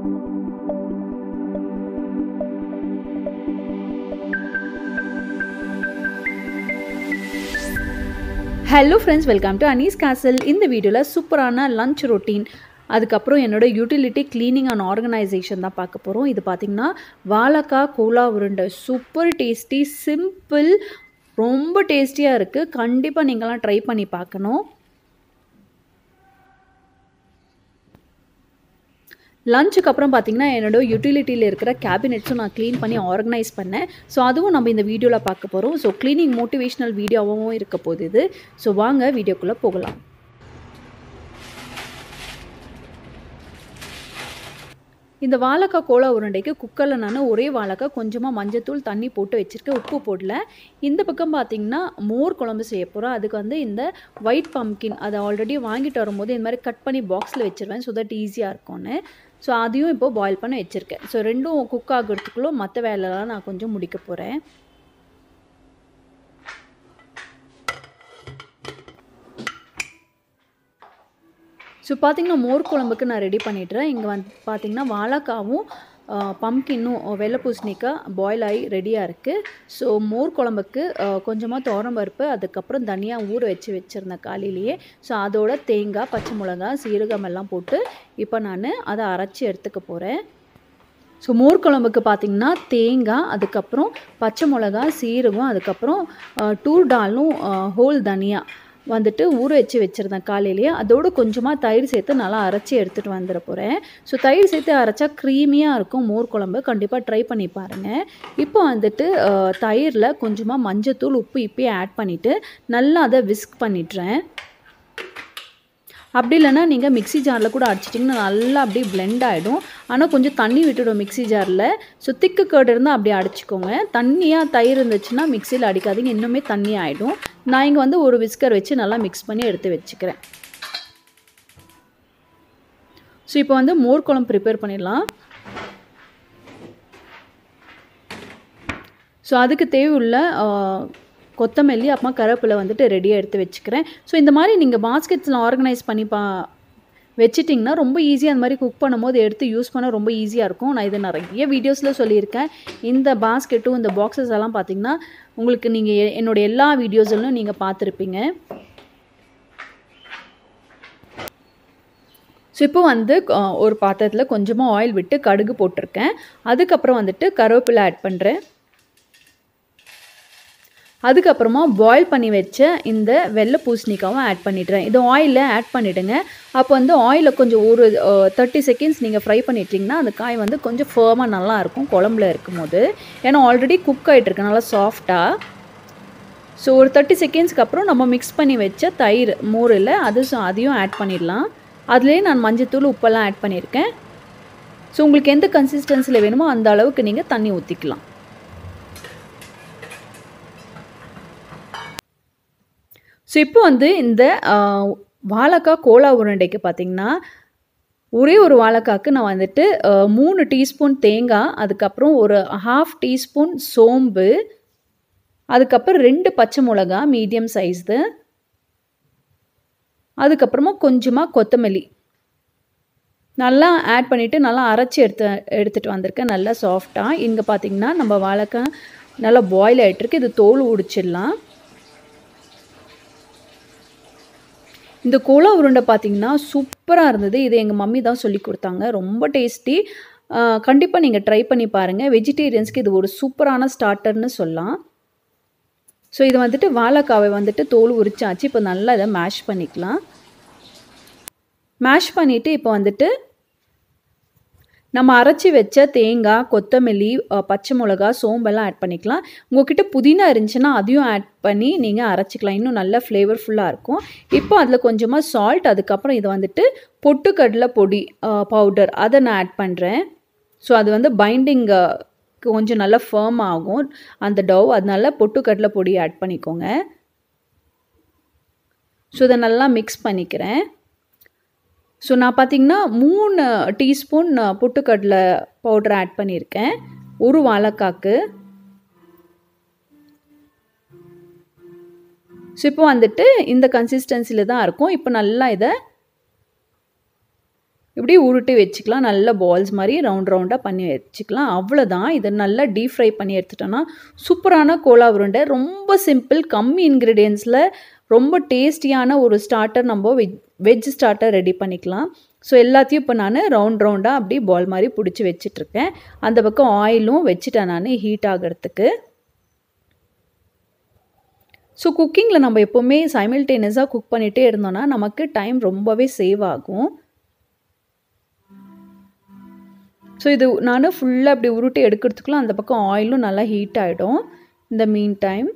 hello friends welcome to Anees castle இந்த வீடியோவில் சூப்பரான லஞ்ச் ரொட்டீன் அதுக்கப்புறம் என்னோட யூட்டிலிட்டி க்ளீனிங் அண்ட் ஆர்கனைசேஷன் தான் பார்க்க போகிறோம் இது பார்த்திங்கன்னா வாழைக்காய் கோலா உருண்டை சூப்பர் டேஸ்டி சிம்பிள் ரொம்ப டேஸ்டியாக இருக்குது கண்டிப்பாக நீங்களாம் ட்ரை பண்ணி பார்க்கணும் லஞ்சுக்கு அப்புறம் பார்த்தீங்கன்னா என்னோட யூட்டிலிட்டியில் இருக்கிற கேபினெட்ஸும் நான் க்ளீன் பண்ணி ஆர்கனைஸ் பண்ணேன் ஸோ அதுவும் நம்ம இந்த வீடியோவில் பார்க்க போகிறோம் ஸோ க்ளீனிங் மோட்டிவேஷ்னல் வீடியோவும் இருக்க போகுது இது ஸோ வாங்க வீடியோக்குள்ளே போகலாம் இந்த வாழைக்காய் கோலா உருண்டைக்கு குக்கரில் நான் ஒரே வாழைக்காய் கொஞ்சமாக மஞ்சத்தூள் தண்ணி போட்டு வச்சுருக்கேன் உப்பு போடல இந்த பக்கம் பார்த்திங்கன்னா மோர் குழம்பு செய்ய போகிறோம் அதுக்கு வந்து இந்த ஒயிட் பம்கின் அதை ஆல்ரெடி வாங்கிட்டு வரும்போது இந்த மாதிரி கட் பண்ணி பாக்ஸில் வச்சுருவேன் ஸோ தட் ஈஸியாக இருக்கும்னு ஸோ அதையும் இப்போ பாயில் பண்ண வச்சுருக்கேன் ஸோ ரெண்டும் குக் ஆகிறதுக்குள்ளே மற்ற வேலைலாம் நான் கொஞ்சம் முடிக்க போகிறேன் ஸோ பார்த்திங்கன்னா மோர் குழம்புக்கு நான் ரெடி பண்ணிட்டுறேன் இங்கே வந்து பார்த்திங்கன்னா வாழைக்காவும் பம்கின்னும் வெள்ளை பூசணிக்காய் பாயில் ஆகி ரெடியாக இருக்குது ஸோ மோர் குழம்புக்கு கொஞ்சமாக தோரம் பருப்பு அதுக்கப்புறம் தனியாக ஊற வச்சு வச்சுருந்தேன் காலையிலேயே ஸோ அதோட தேங்காய் பச்சை மிளகா சீரகம் எல்லாம் போட்டு இப்போ நான் அதை அரைச்சி எடுத்துக்க போகிறேன் ஸோ மோர் குழம்புக்கு பார்த்திங்கன்னா தேங்காய் அதுக்கப்புறம் பச்சை மிளகா சீரகம் அதுக்கப்புறம் டூர் டாலும் ஹோல் தனியா வந்துட்டு ஊற வச்சு வச்சுருந்தேன் காலையிலேயே அதோடு கொஞ்சமாக தயிர் சேர்த்து நல்லா அரைச்சி எடுத்துகிட்டு வந்துட போகிறேன் ஸோ தயிர் சேர்த்து அரைச்சா க்ரீமியாக இருக்கும் மோர் குழம்பு கண்டிப்பாக ட்ரை பண்ணி பாருங்கள் இப்போ வந்துட்டு தயிரில் கொஞ்சமாக மஞ்சத்தூள் உப்பு இப்பயே ஆட் பண்ணிவிட்டு நல்லா அதை விஸ்க் பண்ணிடுறேன் அப்படி இல்லைனா நீங்கள் மிக்சி ஜாரில் கூட அடிச்சிட்டிங்கன்னா நல்லா அப்படியே பிளெண்ட் ஆகிடும் ஆனால் கொஞ்சம் தண்ணி விட்டுடும் மிக்சி ஜாரில் ஸோ திக்கு கேர்டு இருந்தால் அப்படியே அடிச்சுக்கோங்க தண்ணியாக தயிர் இருந்துச்சுன்னா மிக்சியில் அடிக்காதீங்க இன்னுமே தண்ணி ஆகிடும் நான் இங்கே வந்து ஒரு விஸ்கர் வச்சு நல்லா மிக்ஸ் பண்ணி எடுத்து வச்சுக்கிறேன் ஸோ இப்போ வந்து மோர் குழம்பு ப்ரிப்பேர் பண்ணிடலாம் ஸோ அதுக்கு தேவையுள்ள கொத்தமல்லி அப்புறமா கருவேப்பிலை வந்துட்டு ரெடியாக எடுத்து வச்சுக்கிறேன் ஸோ இந்த மாதிரி நீங்கள் பாஸ்கெட்ஸில் ஆர்கனைஸ் பண்ணி பா வச்சிட்டிங்கன்னா ரொம்ப ஈஸியாக அந்த மாதிரி குக் பண்ணும்போது எடுத்து யூஸ் பண்ண ரொம்ப ஈஸியாக இருக்கும் நான் இதை நிறைய வீடியோஸில் சொல்லியிருக்கேன் இந்த பாஸ்கெட்டும் இந்த பாக்ஸஸ் எல்லாம் பார்த்திங்கன்னா உங்களுக்கு நீங்கள் என்னோடய எல்லா வீடியோஸ்லும் நீங்கள் பார்த்துருப்பீங்க ஸோ இப்போ வந்து ஒரு பாத்திரத்தில் கொஞ்சமாக ஆயில் விட்டு கடுகு போட்டிருக்கேன் அதுக்கப்புறம் வந்துட்டு கருவேப்பிலை ஆட் பண்ணுறேன் அதுக்கப்புறமா பாயில் பண்ணி வச்ச இந்த வெள்ளை பூசணிக்காவும் ஆட் பண்ணிடுறேன் இது ஆயிலில் ஆட் பண்ணிவிடுங்க அப்போ வந்து ஆயிலில் கொஞ்சம் ஒரு தேர்ட்டி செகண்ட்ஸ் நீங்கள் ஃப்ரை பண்ணிட்டீங்கன்னா அந்த காய் வந்து கொஞ்சம் ஃபேமாக நல்லாயிருக்கும் குழம்புல இருக்கும் போது ஏன்னா ஆல்ரெடி குக் ஆகிட்டுருக்கு நல்லா சாஃப்டாக ஸோ ஒரு தேர்ட்டி செகண்ட்ஸ்க்கு அப்புறம் நம்ம மிக்ஸ் பண்ணி வச்ச தயிர் மோரில் அது அதையும் ஆட் பண்ணிடலாம் அதுலேயே நான் மஞ்சத்தூள் உப்பெல்லாம் ஆட் பண்ணியிருக்கேன் ஸோ உங்களுக்கு எந்த கன்சிஸ்டன்சியில் வேணுமோ அந்த அளவுக்கு நீங்கள் தண்ணி ஊற்றிக்கலாம் ஸோ இப்போ வந்து இந்த வாழைக்காய் கோலா உருண்டைக்கு பார்த்திங்கன்னா ஒரே ஒரு வாழைக்காய்க்கு நான் வந்துட்டு மூணு டீஸ்பூன் தேங்காய் அதுக்கப்புறம் ஒரு ஹாஃப் டீஸ்பூன் சோம்பு அதுக்கப்புறம் ரெண்டு பச்சை மிளகா மீடியம் சைஸ்து அதுக்கப்புறமா கொஞ்சமாக கொத்தமல்லி நல்லா ஆட் பண்ணிவிட்டு நல்லா அரைச்சி எடுத்து எடுத்துகிட்டு வந்திருக்கேன் நல்லா சாஃப்டாக இங்கே பார்த்திங்கன்னா நம்ம வாழைக்காய் நல்லா பாயில் ஆகிட்டுருக்கு இது தோல் உடிச்சிடலாம் இந்த கோலா உருண்டை பார்த்திங்கன்னா சூப்பராக இருந்தது இது எங்கள் மம்மி தான் சொல்லி கொடுத்தாங்க ரொம்ப டேஸ்டி கண்டிப்பாக நீங்கள் ட்ரை பண்ணி பாருங்கள் வெஜிடேரியன்ஸ்க்கு இது ஒரு சூப்பரான ஸ்டார்டர்னு சொல்லலாம் ஸோ இது வந்துட்டு வாழைக்காவை வந்துட்டு தோல் உரிச்சாச்சு இப்போ நல்லா இதை மேஷ் பண்ணிக்கலாம் மேஷ் பண்ணிவிட்டு இப்போ வந்துட்டு நம்ம அரைச்சி வச்ச தேங்காய் கொத்தமல்லி பச்சை மிளகா சோம்பெல்லாம் ஆட் பண்ணிக்கலாம் உங்கள்கிட்ட புதினா இருந்துச்சுன்னா அதையும் ஆட் பண்ணி நீங்கள் அரைச்சிக்கலாம் இன்னும் நல்ல ஃப்ளேவர்ஃபுல்லாக இருக்கும் இப்போ அதில் கொஞ்சமாக சால்ட் அதுக்கப்புறம் இது வந்துட்டு பொட்டுக்கடலை பொடி பவுடர் அதை நான் ஆட் பண்ணுறேன் ஸோ அது வந்து பைண்டிங் கொஞ்சம் நல்லா ஃபேம் ஆகும் அந்த டவ் அதனால பொட்டுக்கடலை பொடி ஆட் பண்ணிக்கோங்க ஸோ இதை நல்லா மிக்ஸ் பண்ணிக்கிறேன் ஸோ நான் பார்த்திங்கன்னா மூணு டீஸ்பூன் பொட்டுக்கடலை பவுடர் ஆட் பண்ணியிருக்கேன் ஒரு வாழைக்காக்கு ஸோ இப்போ வந்துட்டு இந்த கன்சிஸ்டன்சியில் தான் இருக்கும் இப்போ நல்லா இதை இப்படி உருட்டி வச்சுக்கலாம் நல்ல பால்ஸ் மாதிரி ரவுண்ட் ரவுண்டாக பண்ணி வச்சுக்கலாம் அவ்வளோதான் இதை நல்லா டீப் ஃப்ரை பண்ணி எடுத்துட்டோன்னா சூப்பரான கோலா உருண்டை ரொம்ப சிம்பிள் கம்மி இன்க்ரீடியன்ஸில் ரொம்ப டேஸ்டியான ஒரு ஸ்டார்டர் நம்ம வெஜ் வெஜ் ஸ்டார்டர் ரெடி பண்ணிக்கலாம் ஸோ எல்லாத்தையும் இப்போ நான் ரவுண்ட் ரவுண்டாக அப்படி பால் மாதிரி பிடிச்சி வச்சிட்ருக்கேன் அந்த பக்கம் ஆயிலும் வச்சுட்டேன் நான் ஹீட் ஆகிறதுக்கு ஸோ குக்கிங்கில் நம்ம எப்போவுமே சைமில்டேனியஸாக குக் பண்ணிகிட்டே இருந்தோம்னா நமக்கு டைம் ரொம்பவே சேவ் ஆகும் ஸோ இது நான் ஃபுல்லாக அப்படி உருட்டி எடுக்கிறதுக்குள்ள அந்த பக்கம் ஆயிலும் நல்லா ஹீட் ஆகிடும் இந்த மீன் டைம்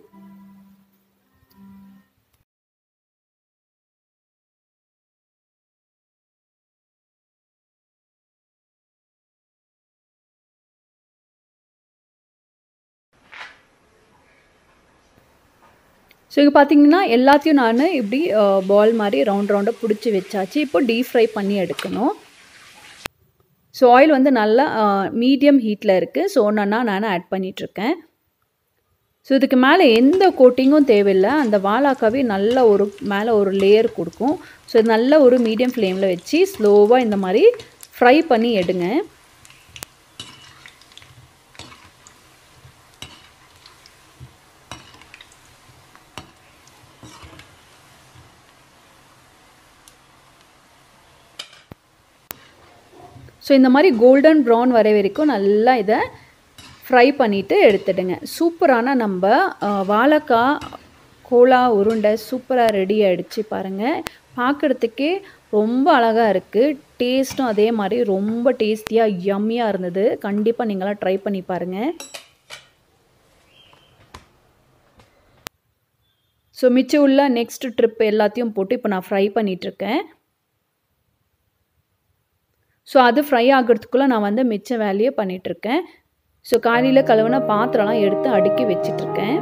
ஸோ இங்கே பார்த்தீங்கன்னா எல்லாத்தையும் நான் இப்படி பால் மாதிரி ரவுண்ட் ரவுண்டாக பிடிச்சி வச்சாச்சு இப்போ டீப் ஃப்ரை பண்ணி எடுக்கணும் ஸோ ஆயில் வந்து நல்லா மீடியம் ஹீட்டில் இருக்குது ஸோ ஒன்றா நான் ஆட் பண்ணிகிட்ருக்கேன் ஸோ இதுக்கு மேலே எந்த கோட்டிங்கும் தேவையில்லை அந்த வாழாக்காவே நல்ல ஒரு மேலே ஒரு லேயர் கொடுக்கும் ஸோ இது நல்ல ஒரு மீடியம் ஃப்ளேமில் வச்சு ஸ்லோவாக இந்த மாதிரி ஃப்ரை பண்ணி எடுங்க ஸோ இந்த மாதிரி கோல்டன் ப்ரௌன் வர வரைக்கும் நல்லா இதை ஃப்ரை பண்ணிவிட்டு எடுத்துடுங்க சூப்பரான நம்ம வாழைக்காய் கோலா உருண்டை சூப்பராக ரெடி ஆகிடுச்சு பாருங்கள் பார்க்குறதுக்கே ரொம்ப அழகாக இருக்குது டேஸ்ட்டும் அதே மாதிரி ரொம்ப டேஸ்டியாக யம்மியாக இருந்தது கண்டிப்பாக நீங்களாம் ட்ரை பண்ணி பாருங்கள் ஸோ மிச்சம் உள்ள நெக்ஸ்ட் ட்ரிப் எல்லாத்தையும் போட்டு இப்போ நான் ஃப்ரை பண்ணிகிட்ருக்கேன் ஸோ அது ஃப்ரை ஆகிறதுக்குள்ளே நான் வந்து மிச்ச வேலையை பண்ணிகிட்ருக்கேன் ஸோ காலையில் கழுவுன பாத்திரம்லாம் எடுத்து அடுக்கி வச்சிட்ருக்கேன்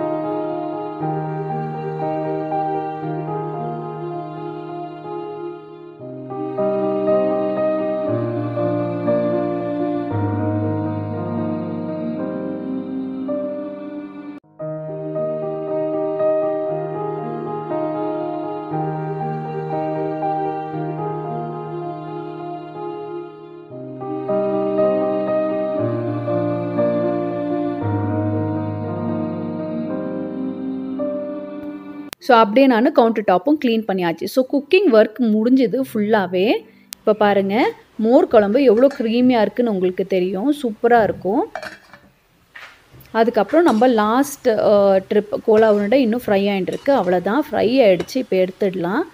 ஸோ அப்படியே நான் கவுண்டர் டாப்பும் க்ளீன் பண்ணியாச்சு ஸோ குக்கிங் ஒர்க் முடிஞ்சது ஃபுல்லாகவே இப்போ பாருங்கள் மோர் குழம்பு எவ்வளோ க்ரீமியாக இருக்குன்னு உங்களுக்கு தெரியும் சூப்பராக இருக்கும் அதுக்கப்புறம் நம்ம லாஸ்ட் ட்ரிப் கோலா உருண்டை இன்னும் ஃப்ரை ஆகிட்டுருக்கு அவ்வளோதான் ஃப்ரை ஆகிடுச்சு இப்போ எடுத்துடலாம்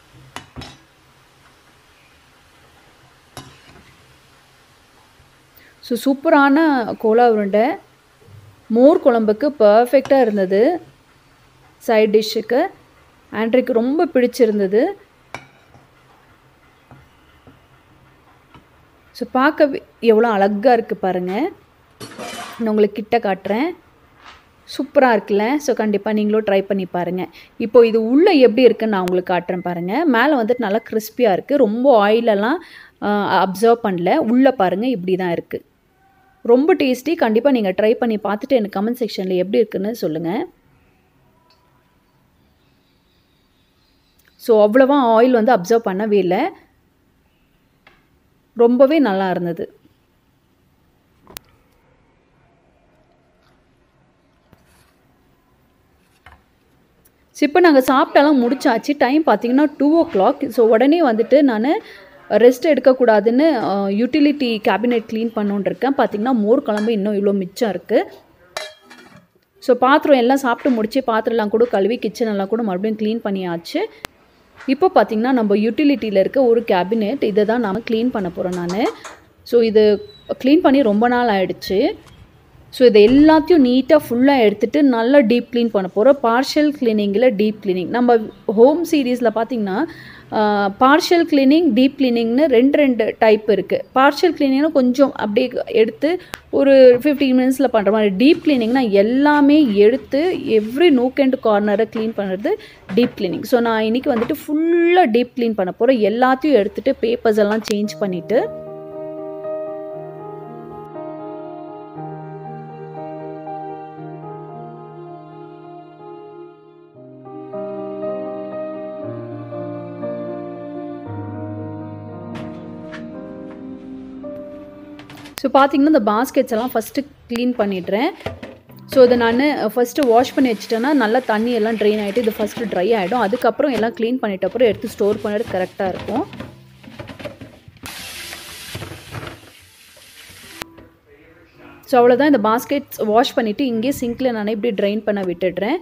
ஸோ சூப்பரான கோலா உருண்டை மோர் குழம்புக்கு பர்ஃபெக்டாக இருந்தது சைட் டிஷ்ஷுக்கு ஆண்ட்ரிக்கு ரொம்ப பிடிச்சிருந்தது ஸோ பார்க்க எவ்வளோ அழகாக இருக்குது பாருங்கள் நான் உங்களுக்கு கிட்ட காட்டுறேன் சூப்பராக இருக்குல்ல ஸோ கண்டிப்பாக நீங்களும் ட்ரை பண்ணி பாருங்கள் இப்போ இது உள்ளே எப்படி இருக்குன்னு நான் உங்களுக்கு காட்டுறேன் பாருங்கள் மேலே வந்துட்டு நல்லா கிறிஸ்பியாக இருக்குது ரொம்ப ஆயிலெல்லாம் அப்சர்வ் பண்ணல உள்ளே பாருங்கள் இப்படி தான் இருக்குது ரொம்ப டேஸ்டி கண்டிப்பாக நீங்கள் ட்ரை பண்ணி பார்த்துட்டு எனக்கு கமெண்ட் செக்ஷனில் எப்படி இருக்குன்னு சொல்லுங்கள் ஸோ அவ்வளோவா ஆயில் வந்து அப்சர்வ் பண்ணவே இல்லை ரொம்பவே நல்லா இருந்தது ஸோ இப்போ நாங்கள் சாப்பிட்டெல்லாம் முடிச்சாச்சு டைம் பார்த்தீங்கன்னா டூ ஓ கிளாக் ஸோ உடனே வந்துட்டு நான் ரெஸ்ட் எடுக்கக்கூடாதுன்னு யூட்டிலிட்டி கேபினெட் க்ளீன் பண்ணுன்னு இருக்கேன் பார்த்தீங்கன்னா மோர் குழம்பு இன்னும் இவ்வளோ மிச்சம் இருக்குது ஸோ பாத்திரம் எல்லாம் சாப்பிட்டு முடிச்சு பாத்திரம்லாம் கூட கழுவி கிச்சன் எல்லாம் கூட மறுபடியும் க்ளீன் பண்ணியாச்சு இப்போ பார்த்திங்கன்னா நம்ம யூட்டிலிட்டியில் இருக்க ஒரு கேபினெட் இதை தான் நாம் க்ளீன் பண்ண போகிறோம் நான் ஸோ இது க்ளீன் பண்ணி ரொம்ப நாள் ஆயிடுச்சு ஸோ இதை எல்லாத்தையும் நீட்டாக ஃபுல்லாக எடுத்துகிட்டு நல்லா டீப் க்ளீன் பண்ண போகிறோம் பார்ஷியல் க்ளீனிங்கில் டீப் க்ளீனிங் நம்ம ஹோம் சீரீஸில் பார்த்திங்கன்னா பார்ஷியல் க்ளீனிங் டீப் க்ளீனிங்னு ரெண்டு ரெண்டு டைப் இருக்குது பார்ஷியல் க்ளீனிங்னா கொஞ்சம் அப்படியே எடுத்து ஒரு ஃபிஃப்டீன் மினிட்ஸில் பண்ணுற மாதிரி டீப் க்ளீனிங்னா எல்லாமே எடுத்து எவ்ரி நோக் அண்ட் கார்னரை க்ளீன் பண்ணுறது டீப் க்ளீனிங் ஸோ நான் இன்றைக்கி வந்துட்டு ஃபுல்லாக டீப் க்ளீன் பண்ண போகிறேன் எல்லாத்தையும் எடுத்துகிட்டு பேப்பர்ஸ் எல்லாம் சேஞ்ச் பண்ணிவிட்டு ஸோ பார்த்தீங்கன்னா இந்த பாஸ்கெட்ஸ் எல்லாம் ஃபஸ்ட்டு க்ளீன் பண்ணிடுறேன் ஸோ இதை நான் ஃபஸ்ட்டு வாஷ் பண்ணி வச்சுட்டேன்னா நல்லா தண்ணி எல்லாம் ட்ரெயின் ஆகிட்டு இது ஃபஸ்ட்டு ட்ரை ஆகிடும் அதுக்கப்புறம் எல்லாம் க்ளீன் பண்ணிட்ட அப்புறம் எடுத்து ஸ்டோர் பண்ணுறது கரெக்டாக இருக்கும் ஸோ அவ்வளோதான் இந்த பாஸ்கெட்ஸ் வாஷ் பண்ணிவிட்டு இங்கேயே சிங்கில் நான் இப்படி ட்ரைன் பண்ண விட்டுடுறேன்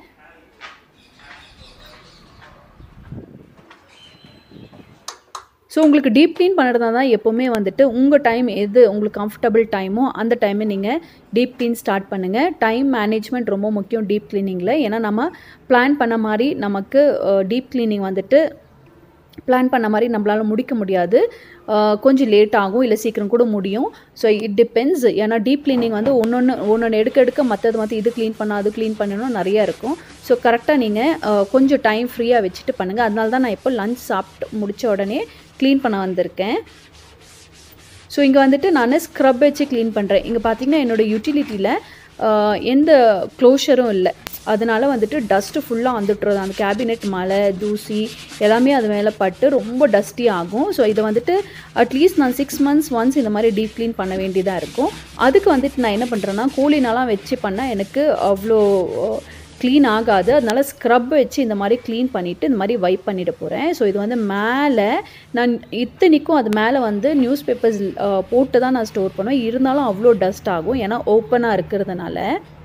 ஸோ உங்களுக்கு டீப் க்ளீன் பண்ணுறதா தான் எப்போவுமே வந்துட்டு உங்கள் டைம் எது உங்களுக்கு கம்ஃபர்டபுள் டைமோ அந்த டைமை நீங்கள் டீப் க்ளீன் ஸ்டார்ட் பண்ணுங்கள் டைம் மேனேஜ்மெண்ட் ரொம்ப முக்கியம் டீப் க்ளீனிங்கில் ஏன்னா நம்ம பிளான் பண்ண மாதிரி நமக்கு டீப் க்ளீனிங் வந்துட்டு பிளான் பண்ண மாதிரி நம்மளால் முடிக்க முடியாது கொஞ்சம் லேட் ஆகும் இல்லை சீக்கிரம் கூட முடியும் ஸோ இட் டிபெண்ட்ஸ் ஏன்னா டீப் க்ளீனிங் வந்து ஒன்று ஒன்று ஒன்று எடுக்க எடுக்க மற்றது மற்ற இது க்ளீன் பண்ண அது க்ளீன் பண்ணணும் நிறையா இருக்கும் ஸோ கரெக்டாக நீங்கள் கொஞ்சம் டைம் ஃப்ரீயாக வச்சுட்டு பண்ணுங்கள் அதனால தான் நான் இப்போ லஞ்ச் சாப்பிட்டு முடித்த உடனே க்ளீன் பண்ண வந்திருக்கேன் ஸோ இங்கே வந்துட்டு நான் ஸ்க்ரப் வச்சு க்ளீன் பண்ணுறேன் இங்கே பார்த்தீங்கன்னா என்னோடய யூட்டிலிட்டியில் எந்த க்ளோஷரும் இல்லை அதனால் வந்துட்டு டஸ்ட்டு ஃபுல்லாக வந்துட்டுறது அந்த கேபினெட் மலை தூசி எல்லாமே அது மேலே பட்டு ரொம்ப டஸ்டி ஆகும் ஸோ இதை வந்துட்டு அட்லீஸ்ட் நான் சிக்ஸ் மந்த்ஸ் ஒன்ஸ் இந்த மாதிரி டீப் க்ளீன் பண்ண வேண்டியதாக இருக்கும் அதுக்கு வந்துட்டு நான் என்ன பண்ணுறேன்னா கோழினாலாம் வச்சு பண்ணால் எனக்கு அவ்வளோ க்ளீன் ஆகாது அதனால் ஸ்க்ரப் வச்சு இந்த மாதிரி க்ளீன் பண்ணிவிட்டு இந்த மாதிரி வைப் பண்ணிட போகிறேன் ஸோ இது வந்து மேலே நான் இத்தனைக்கும் அது மேலே வந்து நியூஸ் பேப்பர்ஸ் போட்டு தான் நான் ஸ்டோர் பண்ணுவேன் இருந்தாலும் அவ்வளோ டஸ்ட் ஆகும் ஏன்னா ஓப்பனாக இருக்கிறதுனால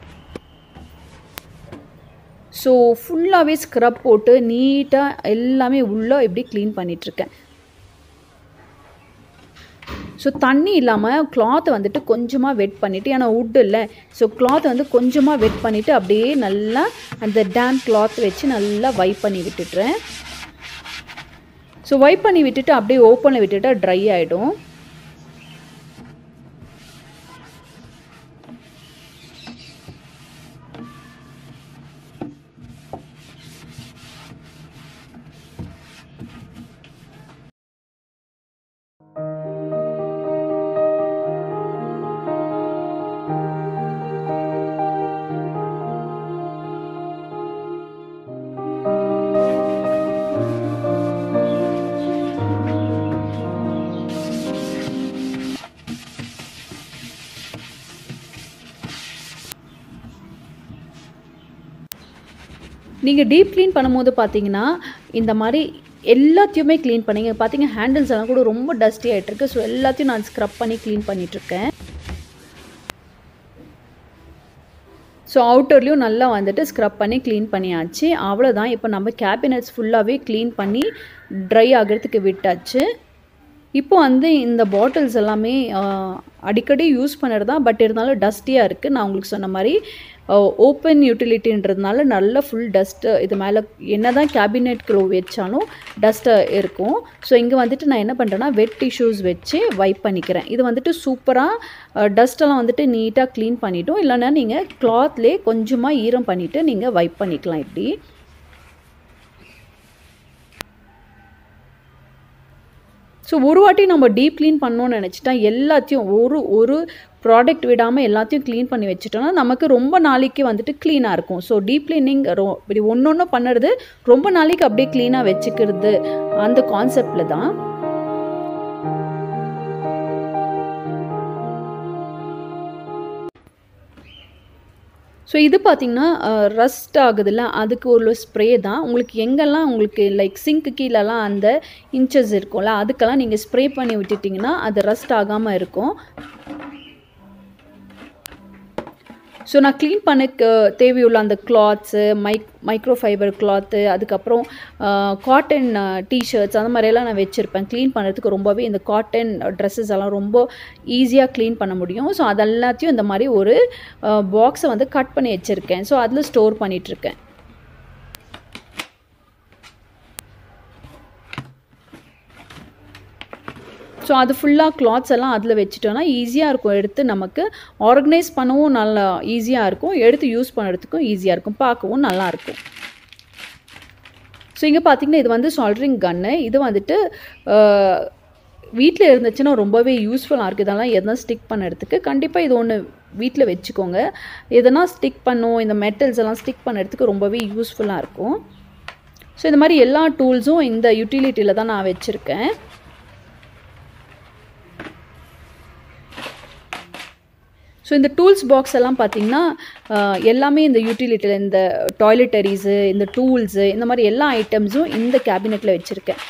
ஸோ ஃபுல்லாகவே ஸ்க்ரப் போட்டு நீட்டாக எல்லாமே உள்ளே இப்படி க்ளீன் பண்ணிகிட்ருக்கேன் ஸோ தண்ணி இல்லாமல் கிளாத்தை வந்துட்டு கொஞ்சமாக வெட் பண்ணிவிட்டு ஏன்னா உட் இல்லை ஸோ கிளாத்தை வந்து கொஞ்சமாக வெட் பண்ணிவிட்டு அப்படியே நல்லா அந்த டேம் கிளாத் வச்சு நல்லா வைப் பண்ணி விட்டுட்டுறேன் ஸோ வைப் பண்ணி விட்டுட்டு அப்படியே ஓப்பனில் விட்டுட்டா ட்ரை ஆகிடும் நீங்கள் டீப் க்ளீன் பண்ணும்போது பார்த்தீங்கன்னா இந்த மாதிரி எல்லாத்தையுமே க்ளீன் பண்ணிங்க பார்த்தீங்க ஹேண்டில்ஸ் எல்லாம் கூட ரொம்ப டஸ்டி ஆகிட்டுருக்கு ஸோ எல்லாத்தையும் நான் ஸ்க்ரப் பண்ணி க்ளீன் பண்ணிகிட்ருக்கேன் ஸோ அவுட்டர்லேயும் நல்லா வந்துட்டு ஸ்க்ரப் பண்ணி க்ளீன் பண்ணியாச்சு அவ்வளோதான் இப்போ நம்ம கேபினட்ஸ் ஃபுல்லாகவே க்ளீன் பண்ணி ட்ரை ஆகிறதுக்கு விட்டாச்சு இப்போ வந்து இந்த பாட்டில்ஸ் எல்லாமே அடிக்கடி யூஸ் பண்ணுறது தான் பட் இருந்தாலும் டஸ்டியாக இருக்குது நான் உங்களுக்கு சொன்ன மாதிரி ஓப்பன் யூட்டிலிட்டின்றதுனால நல்ல ஃபுல் டஸ்ட்டு இது மேலே என்ன தான் கேபினெட்குள்ளே வச்சாலும் டஸ்ட்டாக இருக்கும் ஸோ இங்கே வந்துட்டு நான் என்ன பண்ணுறேன்னா வெட் டிஷ்யூஸ் வச்சு வைப் பண்ணிக்கிறேன் இது வந்துட்டு சூப்பராக டஸ்ட்டெல்லாம் வந்துட்டு நீட்டாக க்ளீன் பண்ணிட்டோம் இல்லைன்னா நீங்கள் கிளாத்லேயே கொஞ்சமாக ஈரம் பண்ணிவிட்டு நீங்கள் வைப் பண்ணிக்கலாம் இப்படி ஸோ ஒரு வாட்டி நம்ம டீப் க்ளீன் பண்ணோன்னு நினச்சிட்டா எல்லாத்தையும் ஒரு ஒரு ப்ராடக்ட் விடாமல் எல்லாத்தையும் க்ளீன் பண்ணி வச்சுட்டோம்னா நமக்கு ரொம்ப நாளைக்கு வந்துட்டு க்ளீனாக இருக்கும் ஸோ டீப் க்ளீனிங் ரொ இப்படி ஒன்று ஒன்று பண்ணுறது ரொம்ப நாளைக்கு அப்படியே க்ளீனாக வச்சுக்கிறது அந்த கான்செப்டில் தான் ஸோ இது பார்த்திங்கன்னா ரஸ்ட் ஆகுதுல்ல அதுக்கு ஒரு ஸ்ப்ரே தான் உங்களுக்கு எங்கெல்லாம் உங்களுக்கு லைக் சிங்க்கு கீழெல்லாம் அந்த இன்ச்சஸ் இருக்கும்ல அதுக்கெல்லாம் நீங்கள் ஸ்ப்ரே பண்ணி விட்டுட்டிங்கன்னா அது ரஸ்ட் ஆகாமல் இருக்கும் ஸோ நான் க்ளீன் பண்ண தேவையுள்ள அந்த clothes mic micro fibre cloth அதுக்கப்புறம் காட்டன் டிஷர்ட்ஸ் அந்த மாதிரியெல்லாம் நான் வச்சுருப்பேன் க்ளீன் பண்ணுறதுக்கு ரொம்பவே இந்த காட்டன் ட்ரெஸ்ஸஸ் எல்லாம் ரொம்ப ஈஸியாக க்ளீன் பண்ண முடியும் ஸோ அதெல்லாத்தையும் இந்த மாதிரி ஒரு பாக்ஸை வந்து கட் பண்ணி வச்சுருக்கேன் ஸோ அதில் ஸ்டோர் பண்ணிகிட்ருக்கேன் ஸோ அது ஃபுல்லாக கிளாத்ஸ் எல்லாம் அதில் வச்சுட்டோன்னா ஈஸியாக இருக்கும் எடுத்து நமக்கு ஆர்கனைஸ் பண்ணவும் நல்லா ஈஸியாக இருக்கும் எடுத்து யூஸ் பண்ணுறதுக்கும் ஈஸியாக இருக்கும் பார்க்கவும் நல்லாயிருக்கும் ஸோ இங்கே பார்த்தீங்கன்னா இது வந்து சால்ட்ரிங் கன்னு இது வந்துட்டு வீட்டில் இருந்துச்சுன்னா ரொம்பவே யூஸ்ஃபுல்லாக இருக்குது இதெல்லாம் எதனா ஸ்டிக் பண்ணுறதுக்கு கண்டிப்பாக இது ஒன்று வீட்டில் வச்சுக்கோங்க எதனா ஸ்டிக் பண்ணும் இந்த மெட்டல்ஸ் எல்லாம் ஸ்டிக் பண்ணுறதுக்கு ரொம்பவே யூஸ்ஃபுல்லாக இருக்கும் ஸோ இந்த மாதிரி எல்லா டூல்ஸும் இந்த யூட்டிலிட்டியில் தான் நான் வச்சுருக்கேன் ஸோ இந்த டூல்ஸ் பாக்ஸ் எல்லாம் பார்த்தீங்கன்னா ஆஹ், எல்லாமே இந்த யூட்டிலிட்டியில் இந்த டாய்லெட்டரிஸு இந்த டூல்ஸு இந்த மாதிரி எல்லா ஐட்டம்ஸும் இந்த கேபினெட்டில் வச்சுருக்கேன்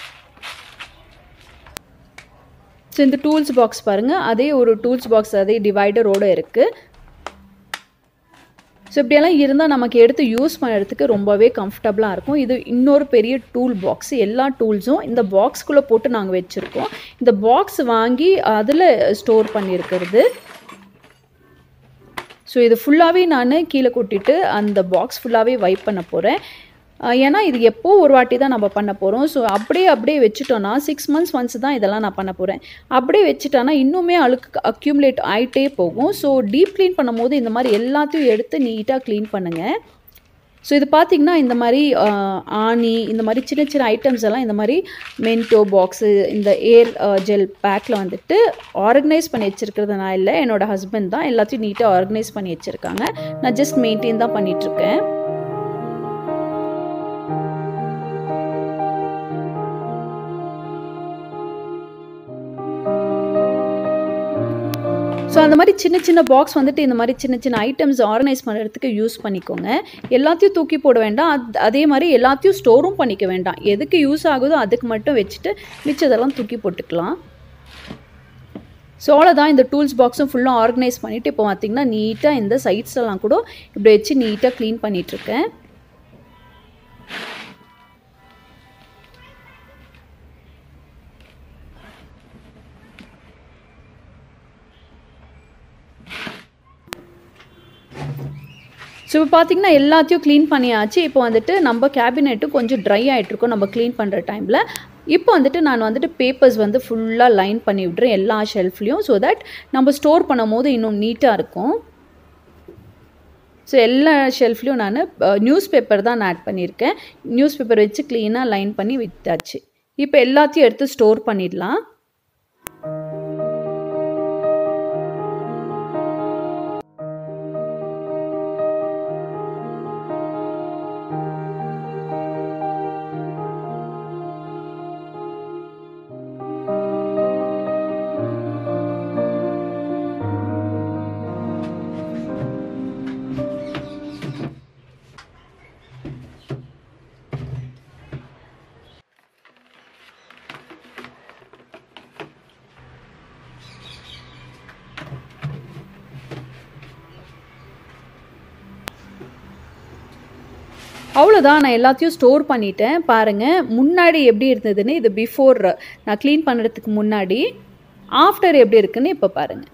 ஸோ இந்த டூல்ஸ் பாக்ஸ் பாருங்கள் அதே ஒரு டூல்ஸ் பாக்ஸ் அதே டிவைடரோடு இருக்குது ஸோ இப்படியெல்லாம் இருந்தால் நமக்கு எடுத்து யூஸ் பண்ணுறதுக்கு ரொம்பவே கம்ஃபர்டபுளாக இருக்கும் இது இன்னொரு பெரிய டூல் பாக்ஸ் எல்லா டூல்ஸும் இந்த பாக்ஸ்குள்ளே போட்டு நாங்கள் வச்சுருக்கோம் இந்த பாக்ஸ் வாங்கி அதில் ஸ்டோர் பண்ணியிருக்கிறது ஸோ இது ஃபுல்லாகவே நான் கீழே கொட்டிட்டு அந்த பாக்ஸ் ஃபுல்லாகவே வைப் பண்ண போகிறேன் ஏன்னா இது எப்போ ஒரு வாட்டி தான் நம்ம பண்ண போகிறோம் ஸோ அப்படியே அப்படியே வச்சுட்டோன்னா சிக்ஸ் மந்த்ஸ் ஒன்ஸ் தான் இதெல்லாம் நான் பண்ண போகிறேன் அப்படியே வச்சுட்டோன்னா இன்னுமே அழுக்கு அக்யூமுலேட் ஆகிட்டே போகும் ஸோ டீப் க்ளீன் பண்ணும்போது இந்த மாதிரி எல்லாத்தையும் எடுத்து நீட்டாக க்ளீன் பண்ணுங்கள் ஸோ இது பார்த்திங்கன்னா இந்த மாதிரி ஆஹ், ஆணி இந்த மாதிரி சின்ன சின்ன ஐட்டம்ஸ் எல்லாம் இந்த மாதிரி மென்டோ பாக்ஸு இந்த ஏர் ஜெல் பேக்கில் வந்துட்டு ஆர்கனைஸ் பண்ணி வச்சுருக்கிறது நான் இல்லை என்னோடய ஹஸ்பண்ட் தான் எல்லாத்தையும் நீட்டாக ஆர்கனைஸ் பண்ணி வச்சுருக்காங்க நான் ஜஸ்ட் மெயின்டைன் தான் பண்ணிகிட்ருக்கேன் ஸோ அந்த மாதிரி சின்ன சின்ன பாக்ஸ் வந்துட்டு இந்த மாதிரி சின்ன சின்ன ஐட்டம்ஸ் ஆர்கனைஸ் பண்ணுறதுக்கு யூஸ் பண்ணிக்கோங்க எல்லாத்தையும் தூக்கி போட வேண்டாம் அத்- அதே மாதிரி எல்லாத்தையும் ஸ்டோரும் பண்ணிக்க வேண்டாம் எதுக்கு யூஸ் ஆகுதோ அதுக்கு மட்டும் வச்சுட்டு மிச்சதெல்லாம் தூக்கி போட்டுக்கலாம் ஸோ அவ்வளோதான் இந்த டூல்ஸ் பாக்ஸும் ஃபுல்லாக ஆர்கனைஸ் பண்ணிவிட்டு இப்போ பார்த்தீங்கன்னா நீட்டாக இந்த சைட்ஸ் எல்லாம் கூட இப்படி வச்சு நீட்டாக க்ளீன் பண்ணிகிட்ருக்கேன் ஸோ இப்போ பார்த்தீங்கன்னா எல்லாத்தையும் க்ளீன் பண்ணியாச்சு இப்போ வந்துட்டு நம்ம கேபினெட்டும் கொஞ்சம் ட்ரை ஆகிட்ருக்கோம் நம்ம க்ளீன் பண்ணுற டைமில் இப்போ வந்துட்டு நான் வந்துட்டு பேப்பர்ஸ் வந்து ஃபுல்லாக லைன் பண்ணி விட்றேன் எல்லா ஷெல்ஃப்லேயும் ஸோ தட் நம்ம ஸ்டோர் பண்ணும் போது இன்னும் நீட்டாக இருக்கும் ஸோ எல்லா ஷெல்ஃப்லேயும் நான் நியூஸ் பேப்பர் தான் நான் ஆட் பண்ணியிருக்கேன் நியூஸ் பேப்பர் வச்சு க்ளீனாக லைன் பண்ணி விட்டாச்சு இப்போ எல்லாத்தையும் எடுத்து ஸ்டோர் பண்ணிடலாம் அவ்வளோதான் நான் எல்லாத்தையும் ஸ்டோர் பண்ணிட்டேன் பாருங்கள் முன்னாடி எப்படி இருந்ததுன்னு இது பிஃபோர் நான் க்ளீன் பண்ணுறதுக்கு முன்னாடி ஆஃப்டர் எப்படி இருக்குன்னு இப்போ பாருங்கள்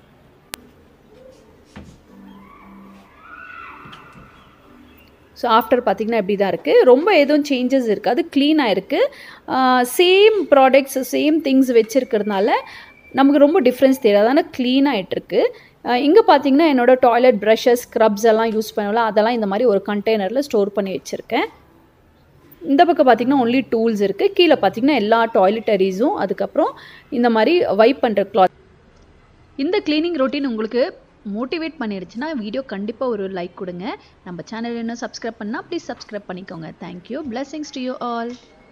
ஸோ ஆஃப்டர் பார்த்திங்கன்னா இப்படி தான் இருக்குது ரொம்ப எதுவும் சேஞ்சஸ் இருக்காது க்ளீனாக இருக்குது சேம் ப்ராடக்ட்ஸ் சேம் திங்ஸ் வச்சுருக்கிறதுனால நமக்கு ரொம்ப டிஃப்ரென்ஸ் தெரியாது ஆனால் க்ளீன் ஆகிட்டுருக்கு இங்கே பார்த்தீங்கன்னா என்னோடய டாய்லெட் ப்ரஷஸ் ஸ்க்ரப்ஸ் எல்லாம் யூஸ் பண்ணலாம் அதெல்லாம் இந்த மாதிரி ஒரு கண்டெய்னரில் ஸ்டோர் பண்ணி வச்சுருக்கேன் இந்த பக்கம் பார்த்தீங்கன்னா ஒன்லி டூல்ஸ் இருக்குது கீழே பார்த்தீங்கன்னா எல்லா டாய்லெட்டரிஸும் அதுக்கப்புறம் இந்த மாதிரி வைப் பண்ணுற கிளாத் இந்த க்ளீனிங் ரொட்டீன் உங்களுக்கு மோட்டிவேட் பண்ணிருச்சுன்னா வீடியோ கண்டிப்பாக ஒரு லைக் கொடுங்க நம்ம சேனல் இன்னும் சப்ஸ்கிரைப் பண்ணால் ப்ளீஸ் சப்ஸ்கிரைப் பண்ணிக்கோங்க thank you blessings to you all